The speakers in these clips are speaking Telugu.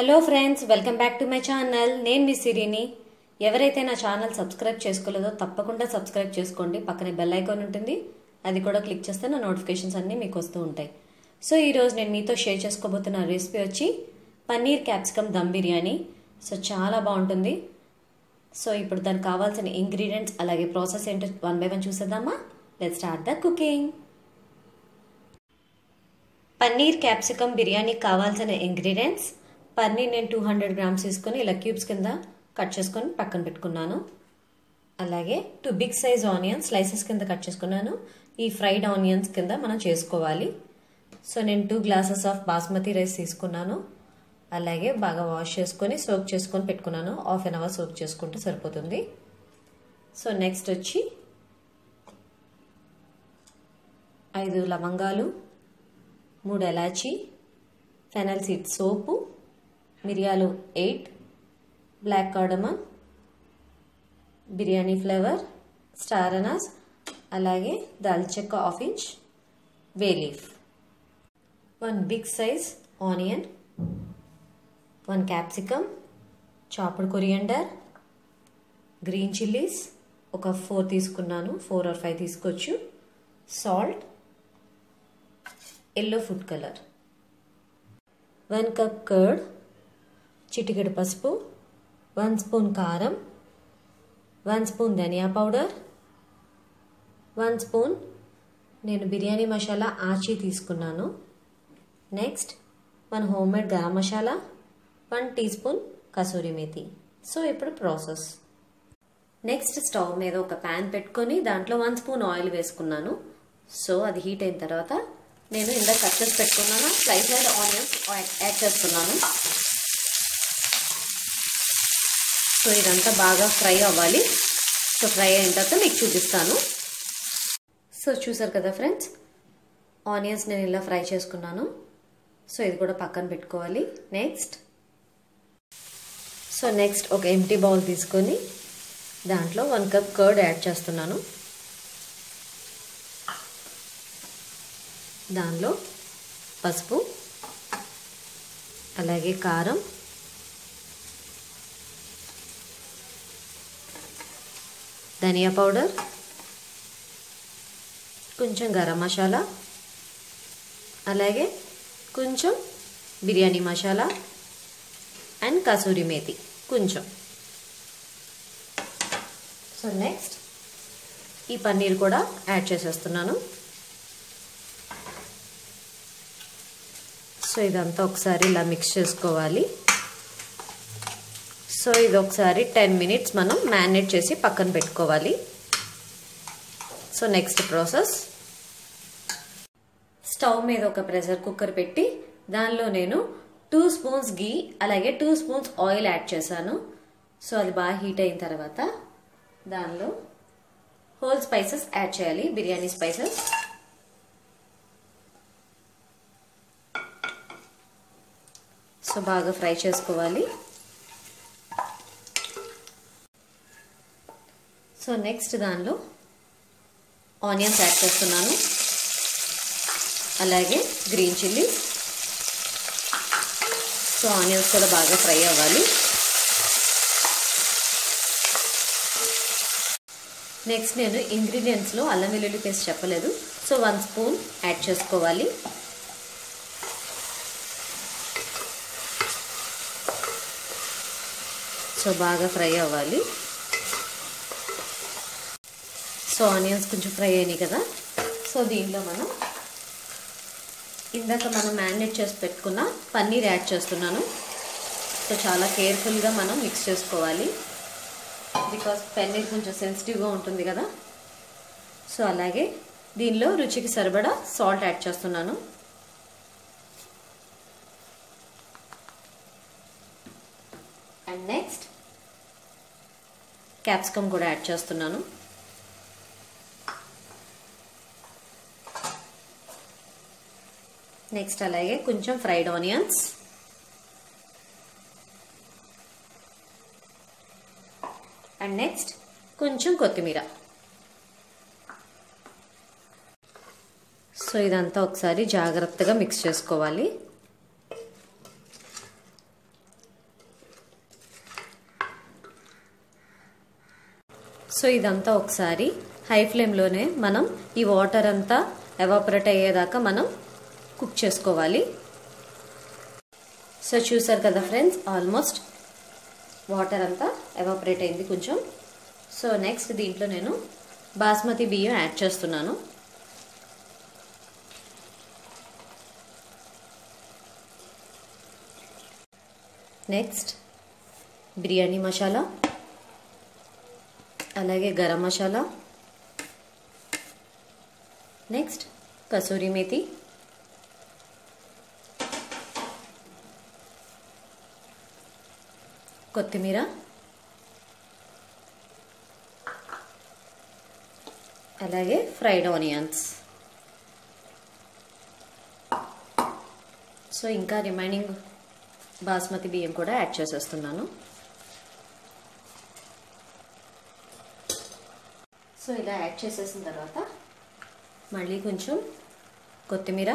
Hello friends welcome back to my channel నేను మీ సిరిని ఎవరైతే నా ఛానల్ సబ్స్క్రైబ్ చేసుకోలేదో తప్పకుండా సబ్స్క్రైబ్ చేసుకోండి పక్కనే బెల్ ఐకాన్ ఉంటుంది అది కూడా క్లిక్ చేస్తే నా నోటిఫికేషన్స్ అన్నీ మీకు వస్తూ ఉంటాయి సో ఈరోజు నేను మీతో షేర్ చేసుకోబోతున్న రెసిపీ వచ్చి పన్నీర్ క్యాప్సికమ్ దమ్ బిర్యానీ సో చాలా బాగుంటుంది సో ఇప్పుడు దానికి కావాల్సిన ఇంగ్రీడియంట్స్ అలాగే ప్రాసెస్ ఏంటో వన్ బై వన్ చూసేద్దామా let start the cooking paneer capsicum బిర్యానీకి కావాల్సిన ఇంగ్రీడియంట్స్ పన్నీర్ నేను టూ హండ్రెడ్ గ్రామ్స్ తీసుకొని ఇలా క్యూబ్స్ కింద కట్ చేసుకొని పక్కన పెట్టుకున్నాను అలాగే two big size onions slices కింద కట్ చేసుకున్నాను ఈ ఫ్రైడ్ ఆనియన్స్ కింద మనం చేసుకోవాలి సో నేను two glasses of basmati rice తీసుకున్నాను అలాగే బాగా వాష్ చేసుకొని సోక్ చేసుకొని పెట్టుకున్నాను హాఫ్ అన్ అవర్ సోక్ చేసుకుంటే సరిపోతుంది సో నెక్స్ట్ వచ్చి ఐదు లవంగాలు మూడు ఎలాచి ఫెనల్ సీడ్ సోపు మిరియాలు eight black cardamom biryani flavour star anise అలాగే దాల్చెక్క half inch bay leaf one big size onion one capsicum chopped coriander green chillies ఒక ఫోర్ తీసుకున్నాను ఫోర్ ఆర్ ఫైవ్ తీసుకోవచ్చు salt yellow food colour one cup curd చిటికెడు పసుపు వన్ స్పూన్ కారం one spoon dhania powder one spoon నేను బిర్యానీ మసాలా ఆచి తీసుకున్నాను next one home made garam masala one teaspoon kasuri methi so ఇప్పుడు ప్రాసెస్ నెక్స్ట్ స్టవ్ మీద ఒక ప్యాన్ పెట్టుకొని దాంట్లో వన్ స్పూన్ ఆయిల్ వేసుకున్నాను సో అది హీట్ అయిన తర్వాత నేను ఇందాక కట్ చేసి పెట్టుకున్నాను స్లైస్ అయిన ఆనియన్స్ యాడ్ చేస్తున్నాను సో ఇదంతా బాగా ఫ్రై అవ్వాలి సో ఫ్రై అయిన తర్వాత మీకు చూపిస్తాను సో చూసారు కదా ఫ్రెండ్స్ ఆనియన్స్ నేను ఇలా ఫ్రై చేసుకున్నాను సో ఇది కూడా పక్కన పెట్టుకోవాలి నెక్స్ట్ సో నెక్స్ట్ ఒక ఎంటీ బౌల్ తీసుకొని దాంట్లో వన్ కప్ కర్డ్ యాడ్ చేస్తున్నాను దానిలో పసుపు అలాగే కారం ధనియా పౌడర్ కొంచెం గరం మసాలా అలాగే కొంచెం బిర్యానీ మసాలా అండ్ కసూరి మేతి కొంచెం సో నెక్స్ట్ ఈ పన్నీర్ కూడా యాడ్ చేసేస్తున్నాను సో ఇదంతా ఒకసారి ఇలా మిక్స్ చేసుకోవాలి సో ఇది ఒకసారి టెన్ మినిట్స్ మనం మ్యారినేట్ చేసి పక్కన పెట్టుకోవాలి సో నెక్స్ట్ ప్రాసెస్ స్టవ్ మీద ఒక ప్రెషర్ కుక్కర్ పెట్టి దానిలో నేను టూ స్పూన్స్ గీ అలాగే టూ స్పూన్స్ ఆయిల్ యాడ్ చేశాను సో అది బాగా హీట్ అయిన తర్వాత దానిలో హోల్ స్పైసెస్ యాడ్ చేయాలి బిర్యానీ స్పైసెస్ సో బాగా ఫ్రై చేసుకోవాలి సో నెక్స్ట్ దానిలో ఆనియన్స్ యాడ్ చేస్తున్నాను అలాగే గ్రీన్ చిల్లీ సో ఆనియన్స్ కూడా బాగా ఫ్రై అవ్వాలి నెక్స్ట్ నేను ఇంగ్రీడియంట్స్లో అల్లం వెల్లుల్లి పేస్ట్ చెప్పలేదు సో వన్ స్పూన్ యాడ్ చేసుకోవాలి సో బాగా ఫ్రై అవ్వాలి సో ఆనియన్స్ కొంచెం ఫ్రై అయినాయి కదా సో దీనిలో మనం ఇందాక మనం మ్యారినేట్ చేసి పెట్టుకున్న పన్నీర్ యాడ్ చేస్తున్నాను సో చాలా కేర్ఫుల్గా మనం మిక్స్ చేసుకోవాలి బికాస్ పన్నీర్ కొంచెం సెన్సిటివ్గా ఉంటుంది కదా సో అలాగే దీనిలో రుచికి సరిపడా సాల్ట్ యాడ్ చేస్తున్నాను అండ్ నెక్స్ట్ క్యాప్సికమ్ కూడా యాడ్ చేస్తున్నాను నెక్స్ట్ అలాగే కొంచెం ఫ్రైడ్ ఆనియన్స్ అండ్ నెక్స్ట్ కొంచెం కొత్తిమీర సో ఇదంతా ఒకసారి జాగ్రత్తగా మిక్స్ చేసుకోవాలి సో ఇదంతా ఒకసారి హై ఫ్లేమ్లోనే మనం ఈ వాటర్ అంతా ఎవాపరేట్ అయ్యేదాకా మనం కుక్ చేసుకోవాలి సో చూసారు కదా ఫ్రెండ్స్ ఆల్మోస్ట్ వాటర్ అంతా ఎవాపరేట్ అయింది కొంచెం సో నెక్స్ట్ దీంట్లో నేను బాస్మతి బియ్యం యాడ్ చేస్తున్నాను నెక్స్ట్ బిర్యానీ మసాలా అలాగే గరం మసాలా నెక్స్ట్ కసూరి మేతి కొత్తిమీర అలాగే ఫ్రైడ్ ఆనియన్స్ సో ఇంకా రిమైనింగ్ బాస్మతి బియ్యం కూడా యాడ్ చేసేస్తున్నాను సో ఇలా యాడ్ చేసేసిన తర్వాత మళ్ళీ కొంచెం కొత్తిమీర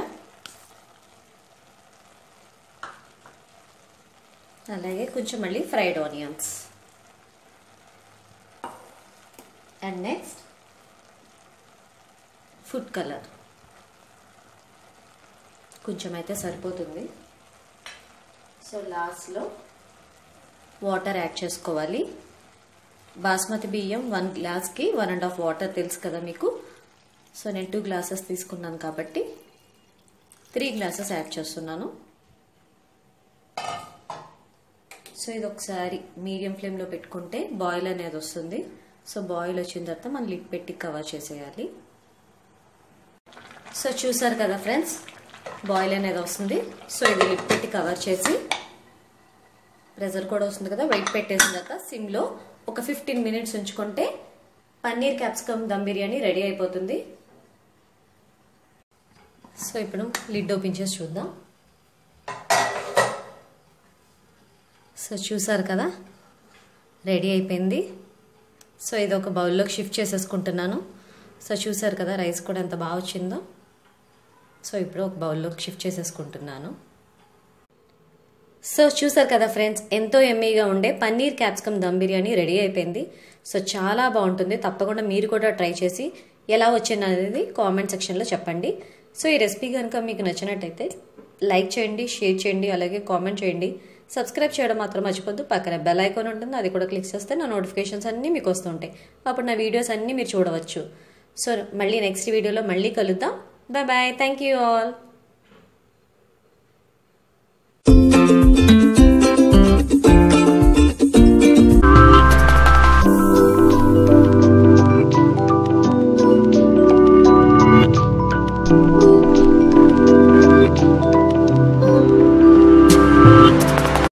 అలాగే కొంచెం మళ్ళీ fried onions and next food colour కొంచెం అయితే సరిపోతుంది సో లాస్ట్లో వాటర్ యాడ్ చేసుకోవాలి బాస్మతి బియ్యం వన్ గ్లాస్కి వన్ అండ్ హాఫ్ వాటర్ తెలుసు కదా మీకు సో నేను టూ గ్లాసెస్ తీసుకున్నాను కాబట్టి త్రీ గ్లాసెస్ యాడ్ చేస్తున్నాను సో ఇది ఒకసారి మీడియం ఫ్లేమ్లో పెట్టుకుంటే బాయిల్ అనేది వస్తుంది సో బాయిల్ వచ్చిన తర్వాత మనం లిడ్ పెట్టి కవర్ చేసేయాలి సో చూసారు కదా ఫ్రెండ్స్ బాయిల్ అనేది వస్తుంది సో ఇది లిడ్ పెట్టి కవర్ చేసి ప్రెజర్ కూడా వస్తుంది కదా వెయిట్ పెట్టేసిన తర్వాత సిమ్లో ఒక ఫిఫ్టీన్ మినిట్స్ ఉంచుకుంటే పన్నీర్ క్యాప్సికమ్ దమ్ బిర్యానీ రెడీ అయిపోతుంది సో ఇప్పుడు లిడ్ ఓపెన్ చేసి చూద్దాం సో చూసారు కదా రెడీ అయిపోయింది సో ఇది ఒక బౌల్లోకి షిఫ్ట్ చేసేసుకుంటున్నాను సో చూసారు కదా రైస్ కూడా ఎంత బాగా వచ్చిందో సో ఇప్పుడు ఒక బౌల్లోకి షిఫ్ట్ చేసేసుకుంటున్నాను సో చూసారు కదా ఫ్రెండ్స్ ఎంతో ఎమ్మీగా ఉండే పన్నీర్ క్యాప్సికమ్ దమ్ బిర్యానీ రెడీ అయిపోయింది సో చాలా బాగుంటుంది తప్పకుండా మీరు కూడా ట్రై చేసి ఎలా వచ్చింది అనేది కామెంట్ సెక్షన్లో చెప్పండి సో ఈ రెసిపీ కనుక మీకు నచ్చినట్టయితే లైక్ చేయండి షేర్ చేయండి అలాగే కామెంట్ చేయండి సబ్స్క్రైబ్ చేయడం మాత్రం మర్చిపోద్దు పక్కన బెల్ ఐకాన్ ఉంటుంది అది కూడా క్లిక్ చేస్తే నా నోటిఫికేషన్స్ అన్నీ మీకు వస్తుంటాయి అప్పుడు నా వీడియోస్ అన్నీ మీరు చూడవచ్చు సో మళ్ళీ నెక్స్ట్ వీడియోలో మళ్ళీ కలుద్దాం bye bye thank you all Thank you.